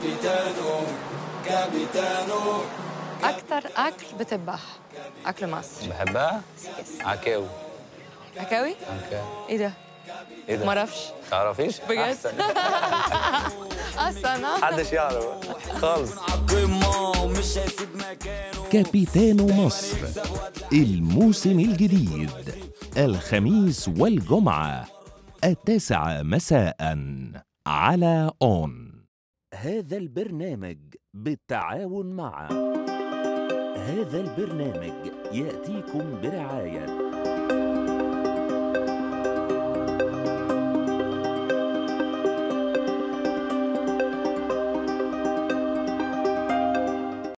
اكتر اكل بتذبح اكل مصر بحبها عكاوي عكاوي عكاوي ايه ده ايه ده؟ ما اعرفش تعرفيش؟ بجد أحسن. اصلا محدش يعرف خالص كابيتانو مصر الموسم الجديد الخميس والجمعة التاسعة مساء على أون هذا البرنامج بالتعاون مع هذا البرنامج يأتيكم برعاية